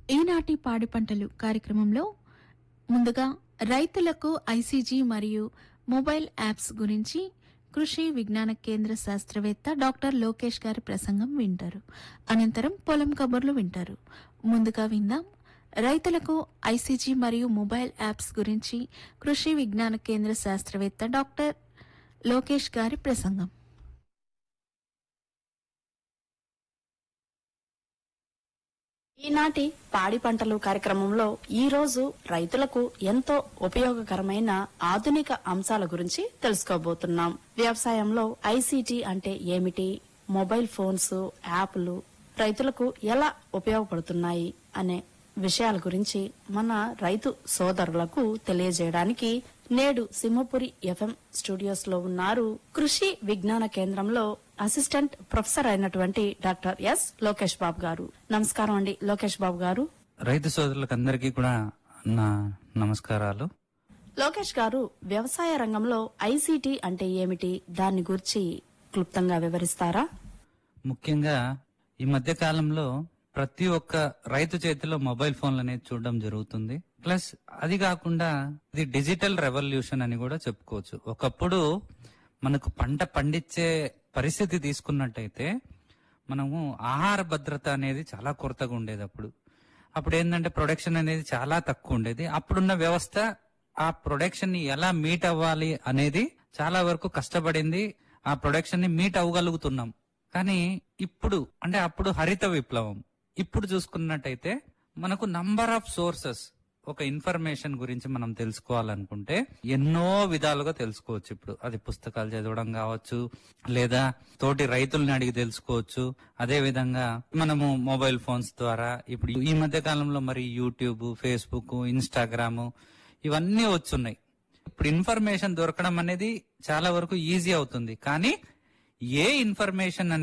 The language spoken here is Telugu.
ఈనాటి పాడి పంటలు కార్యక్రమంలో ముందుగా రైతులకు ఐసీజీ మరియు మొబైల్ యాప్స్ గురించి కృషి విజ్ఞాన కేంద్ర శాస్త్రవేత్త డాక్టర్ లోకేష్ గారి ప్రసంగం వింటారు అనంతరం పొలం కబుర్లు వింటారు ముందుగా విందాం రైతులకు ఐసీజీ మరియు మొబైల్ యాప్స్ గురించి కృషి విజ్ఞాన కేంద్ర శాస్త్రవేత్త డాక్టర్ లోకేష్ గారి ప్రసంగం ఈనాటి పాడి పంటలు కార్యక్రమంలో ఈ రోజు రైతులకు ఎంతో ఉపయోగకరమైన ఆధునిక అంశాల గురించి తెలుసుకోబోతున్నాం వ్యవసాయంలో ఐసీటీ అంటే ఏమిటి మొబైల్ ఫోన్స్ యాప్లు రైతులకు ఎలా ఉపయోగపడుతున్నాయి అనే విషయాల గురించి మన రైతు సోదరులకు తెలియజేయడానికి నేడు సింహపురి ఎఫ్ఎం స్టూడియోస్ లో ఉన్నారు కృషి విజ్ఞాన కేంద్రంలో అసిస్టెంట్ ప్రొఫెసర్ అయినటువంటి డాక్టర్ ఎస్ లోకేష్ బాబు గారు నమస్కారం అండి లోకేష్ బాబు గారు రైతు సోదరులకు అందరికీ కూడా నా నమస్కారాలు లోకేష్ గారు వ్యవసాయ రంగంలో ఐసీటీ అంటే ఏమిటి దాని గురించి క్లుప్తంగా వివరిస్తారా ముఖ్యంగా ఈ మధ్య కాలంలో ప్రతి ఒక్క రైతు చేతిలో మొబైల్ ఫోన్లు అనేది చూడడం జరుగుతుంది ప్లస్ అది కాకుండా ఇది డిజిటల్ రెవల్యూషన్ అని కూడా చెప్పుకోవచ్చు ఒకప్పుడు మనకు పంట పండించే పరిస్థితి తీసుకున్నట్టయితే మనము ఆహార భద్రత అనేది చాలా కొరతగా ఉండేది అప్పుడు అప్పుడు ఏంటంటే ప్రొడక్షన్ అనేది చాలా తక్కువ ఉండేది అప్పుడున్న వ్యవస్థ ఆ ప్రొడక్షన్ ని ఎలా మీట్ అవ్వాలి అనేది చాలా వరకు కష్టపడింది ఆ ప్రొడక్షన్ ని మీట్ అవ్వగలుగుతున్నాం కానీ ఇప్పుడు అంటే అప్పుడు హరిత విప్లవం ఇప్పుడు చూసుకున్నట్టయితే మనకు నంబర్ ఆఫ్ సోర్సెస్ ఒక ఇన్ఫర్మేషన్ గురించి మనం తెలుసుకోవాలనుకుంటే ఎన్నో విధాలుగా తెలుసుకోవచ్చు ఇప్పుడు అది పుస్తకాలు చదవడం కావచ్చు లేదా తోటి రైతుల్ని అడిగి తెలుసుకోవచ్చు అదే విధంగా మనము మొబైల్ ఫోన్స్ ద్వారా ఇప్పుడు ఈ మధ్య కాలంలో మరి యూట్యూబ్ ఫేస్బుక్ ఇన్స్టాగ్రామ్ ఇవన్నీ వచ్చున్నాయి ఇప్పుడు ఇన్ఫర్మేషన్ దొరకడం అనేది చాలా వరకు ఈజీ అవుతుంది కానీ ఏ ఇన్ఫర్మేషన్